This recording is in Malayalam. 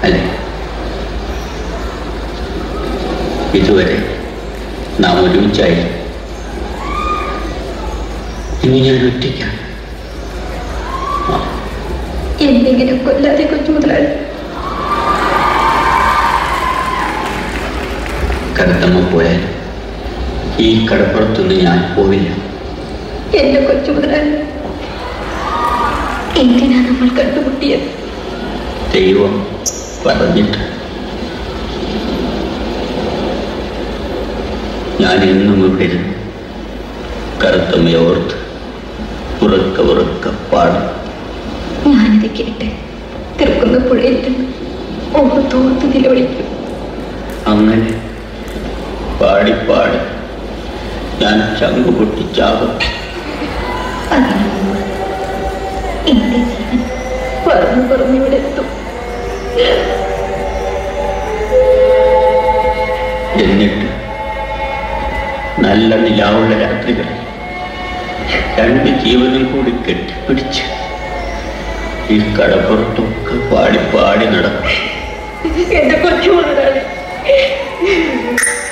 അല്ലേ ഇതുവരെ നാം ഒരുമിച്ചായി ഇനി ഞാൻ ഒറ്റയ്ക്കാണ് എന്നിങ്ങനെ കൊല്ലാതെ കൊച്ചു മുതലാളി കരുത്തമ്മ പോയാൽ ഈ കടപ്പുറത്തുനിന്ന് ഞാൻ പോവില്ല എന്റെ കൊച്ചു മുതലാളി എന്തിനാ നമ്മൾ കണ്ടുമുട്ടിയത് ദൈവം പറഞ്ഞിട്ട് ഞാൻ എന്നും ഇവിടെ ഇരുന്നു കറുത്തമ്മയെ ഓർത്ത് ഉറക്ക ഉറക്ക പാടും ഞാനിത് കേട്ട് തീർക്കുന്ന പുഴയിൽ നിന്ന് ഓർത്തോർത്ത് നിലവിളിക്കും അങ്ങനെ പാടി പാടി ഞാൻ ചങ്കു പൊട്ടിച്ചാകും അതിനു മുമ്പ് എന്റെ ജീവൻ പറന്നു പറന്നിവിടെ എത്തും എന്നിട്ട് നല്ല നിലാവുള്ള രാത്രികളിൽ രണ്ട് ജീവനും കൂടി കെട്ടിപ്പിടിച്ച് ഈ കടപ്പുറത്തൊക്കെ പാടി പാടി നടക്കും എന്റെ കൊച്ചു മുതലാളി